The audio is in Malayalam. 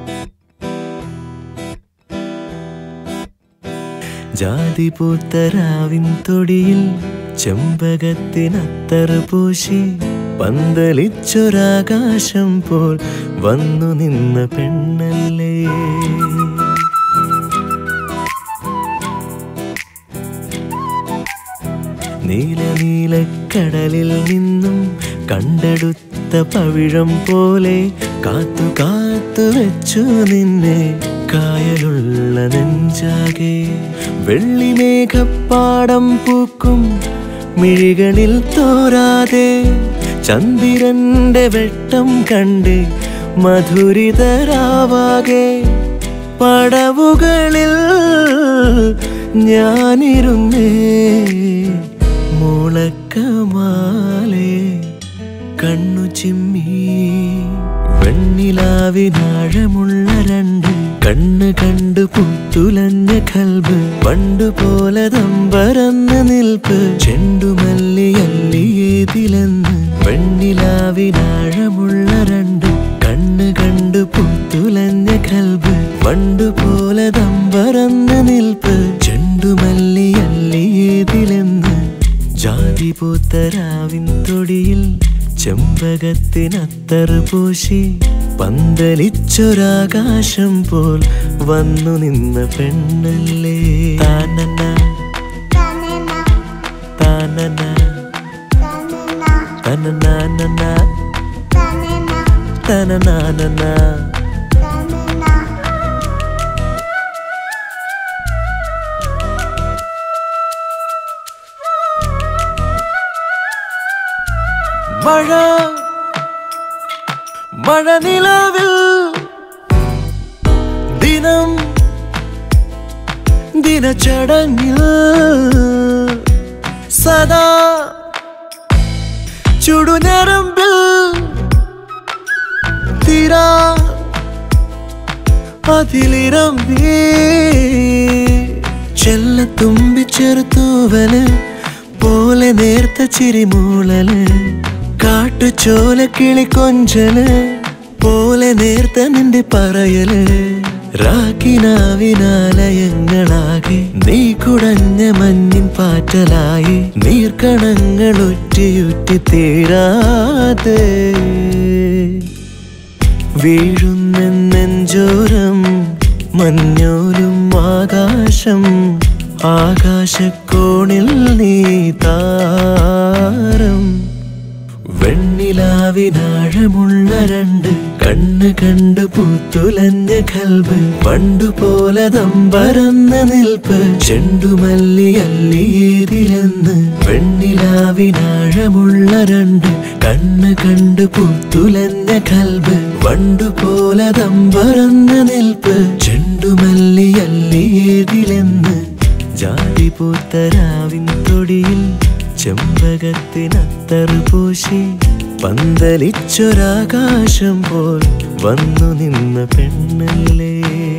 ജാതി പൂത്തരാവിൻ തൊടിയിൽ ചെമ്പകത്തിനത്തർ പൂശി പന്തലിച്ചൊരാകാശം പോൽ വന്നു നിന്ന പെണ്ണല്ലേ നീല നീലക്കടലിൽ നിന്നും കണ്ടെടുത്ത പവിഴം പോലെ കാത്തു കാത്തു വെച്ചു നിന്നെ കായലുള്ള നെഞ്ചാകെ വെള്ളിമേഘപ്പാടം പൂക്കും മിഴികളിൽ തോരാതെ ചന്ദ്രന്റെ വെട്ടം കണ്ട് മധുരിതരാവാകെ പടവുകളിൽ ഞാനിരുന്നേ മുളക്കമാലെ കണ്ണു ചിമ്മി വെണ്ണിലാവിനാഴമുള്ള രണ്ട് കണ്ണ് കണ്ടു പുത്തുലഞ്ഞ കൽബ് പണ്ടുപോലെ തമ്പരന്ന് നിൽപ്പ് ചെണ്ടുമല്ലിയല്ലിയേതിലെന്ന് വെണ്ണിലാവിനാഴമുള്ള രണ്ട് കണ്ണ് കണ്ടു പുത്തുലഞ്ഞ കൽബ് പണ്ടുപോലെ തമ്പരന്ന് നിൽപ്പ് ചെണ്ടുമല്ലിയല്ലിയേതിലെന്ന് ജാതി പൂത്തരാവിൻ തൊടിയിൽ ചെമ്പകത്തിനത്തർ പൂശി പന്തലിച്ചൊരാകാശം പോൽ വന്നു നിന്ന പെണ്ണല്ലേ താനന താനന തനനാനന തനനാനന മഴ മഴ നിലവിൽ ദിനം ദിനചടങ്ങിൽ സദാ ചുടുനരമ്പിൽ തീരാ അതിലിരമ്പി ചെല്ലത്തുമ്പി ചെറുത്തൂവല് പോലെ നേർത്ത ചിരിമൂളല് കാട്ടുചോല കിളി കൊഞ്ചല് പോലെ നേർത്ത നിന്റെ പറയല് രാക്കിനാവിനാലയങ്ങളാകെ നീ കുടഞ്ഞ മഞ്ഞിൻ പാറ്റലായി നീർക്കണങ്ങൾ ഒറ്റിയുറ്റി തീരാതെ വീഴുന്നെഞ്ചോരം മഞ്ഞോലും ആകാശം ആകാശക്കോണിൽ നീ താരം വെണ്ണിലാവിനാഴമുള്ള രണ്ട് കണ്ണ് കണ്ട് പൂത്തുലഞ്ഞ കൽബ് പണ്ടുപോലെ തമ്പരന്ന നിൽപ്പ് ചെണ്ടുമല്ലിയല്ലിയേതിലെന്ന് വെണ്ണിലാവിനാഴമുള്ള രണ്ട് കണ്ണ് കണ്ട് പൂത്തുലഞ്ഞ കൽബ് വണ്ടുപോലെ തമ്പരന്ന നിൽപ്പ് ചെണ്ടുമല്ലിയല്ലിയേതിലെന്ന് ജാതി പൂത്തരാവിൻ തൊടിയിൽ ചെമ്പകത്തിനത്തർ പൂശി പന്തലിച്ചൊരാകാശം പോൽ വന്നു നിന്ന പെണ്ണല്ലേ